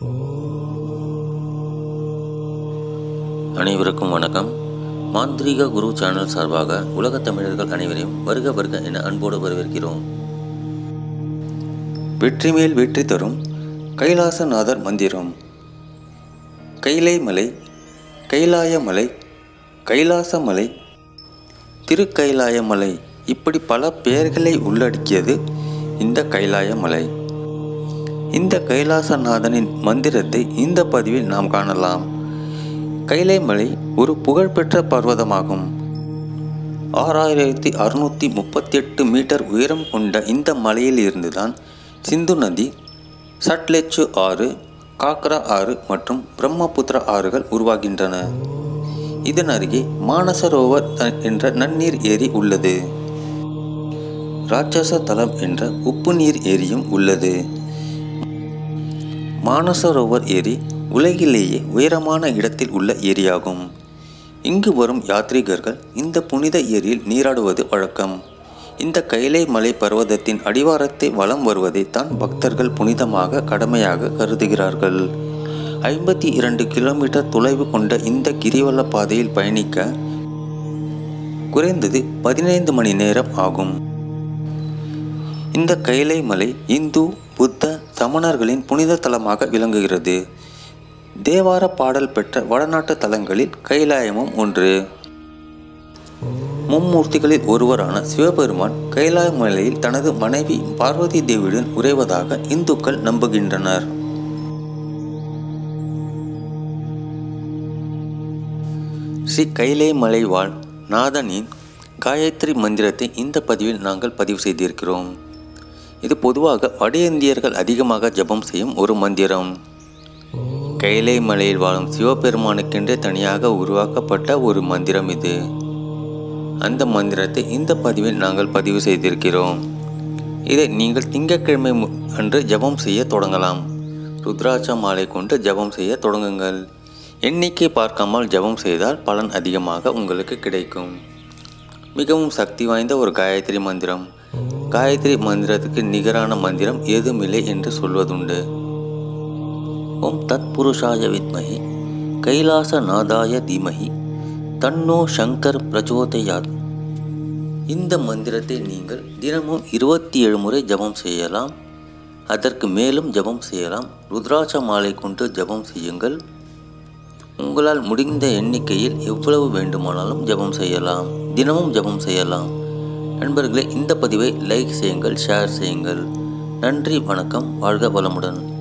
அனைவருக்கும் வணக்கம் மாந்திரீக குரு சேனல் சார்பாக உலகத் தமிழர்கள் அனைவரையும் வருக வருக என அன்போடு வரவேற்கிறோம் வெற்றி மேல் வெற்றி தரும் கைலாசநாதர் மந்திரம் கைலை மலை கைலாய மலை கைலாசமலை திருக்கைலாய மலை இப்படி பல பெயர்களை உள்ளடக்கியது இந்த கைலாய மலை இந்த கைலாசநாதனின் மந்திரத்தை இந்த பதிவில் நாம் காணலாம் கைலை மலை ஒரு புகழ்பெற்ற பர்வதமாகும் ஆறாயிரத்தி அறுநூற்றி முப்பத்தி எட்டு மீட்டர் உயரம் கொண்ட இந்த மலையில் இருந்துதான் சிந்து நதி சட்லெச்சு ஆறு காக்ரா ஆறு மற்றும் பிரம்மபுத்திரா ஆறுகள் உருவாகின்றன இதன் அருகே மானசரோவர் என்ற நன்னீர் ஏரி உள்ளது ராட்சச தலம் என்ற உப்பு நீர் ஏரியும் உள்ளது மானசரோவர் ஏரி உலகிலேயே உயரமான இடத்தில் உள்ள ஏரியாகும் இங்கு வரும் யாத்ரீகர்கள் இந்த புனித ஏரியில் நீராடுவது வழக்கம் இந்த கைலை மலை பர்வதத்தின் அடிவாரத்தை வலம் வருவதைத்தான் பக்தர்கள் புனிதமாக கடமையாக கருதுகிறார்கள் ஐம்பத்தி இரண்டு கிலோமீட்டர் தொலைவு கொண்ட இந்த கிரிவல பாதையில் பயணிக்க குறைந்தது பதினைந்து மணி நேரம் ஆகும் இந்த கைலை மலை இந்து புத்த சமணர்களின் புனித தலமாக விளங்குகிறது தேவார பாடல் பெற்ற வடநாட்டு தலங்களில் கைலாயமும் ஒன்று மும்மூர்த்திகளில் ஒருவரான சிவபெருமான் கைலாய மலையில் தனது மனைவி பார்வதி தேவியுடன் உறைவதாக இந்துக்கள் நம்புகின்றனர் ஸ்ரீ கைலை மலை வாழ் நாதனின் காயத்ரி மந்திரத்தை இந்த பதிவில் நாங்கள் பதிவு செய்திருக்கிறோம் இது பொதுவாக வட இந்தியர்கள் அதிகமாக ஜபம் செய்யும் ஒரு மந்திரம் கைலை மலையில் வாழும் சிவபெருமானுக்கென்றே தனியாக உருவாக்கப்பட்ட ஒரு மந்திரம் இது அந்த மந்திரத்தை இந்த பதிவில் நாங்கள் பதிவு செய்திருக்கிறோம் இதை நீங்கள் திங்கட்கிழமை மு- அன்று ஜபம் செய்ய தொடங்கலாம் ருத்ராட்ச மாலை கொண்டு ஜபம் செய்ய தொடங்குங்கள் எண்ணிக்கை பார்க்காமல் ஜபம் செய்தால் பலன் அதிகமாக உங்களுக்கு கிடைக்கும் மிகவும் சக்தி வாய்ந்த ஒரு காயத்ரி மந்திரம் காயத்ரி மந்திரத்துக்கு நிகரான மந்திரம் ஏதுமில்லை என்று சொல்வதுண்டு ஓம் தத்புருஷாய வித்மஹி கைலாசநாதாய தீமஹி தன்னோ சங்கர் பிரச்சோதயாத் இந்த மந்திரத்தை நீங்கள் தினமும் இருபத்தி ஏழு முறை ஜபம் செய்யலாம் அதற்கு மேலும் ஜபம் செய்யலாம் ருத்ராட்ச மாலை கொண்டு ஜபம் செய்யுங்கள் உங்களால் முடிந்த எண்ணிக்கையில் எவ்வளவு வேண்டுமானாலும் ஜெபம் செய்யலாம் தினமும் ஜெபம் செய்யலாம் நண்பர்களே இந்த பதிவை லைக் செய்யுங்கள் ஷேர் செய்யுங்கள் நன்றி வணக்கம் வாழ்க வளமுடன்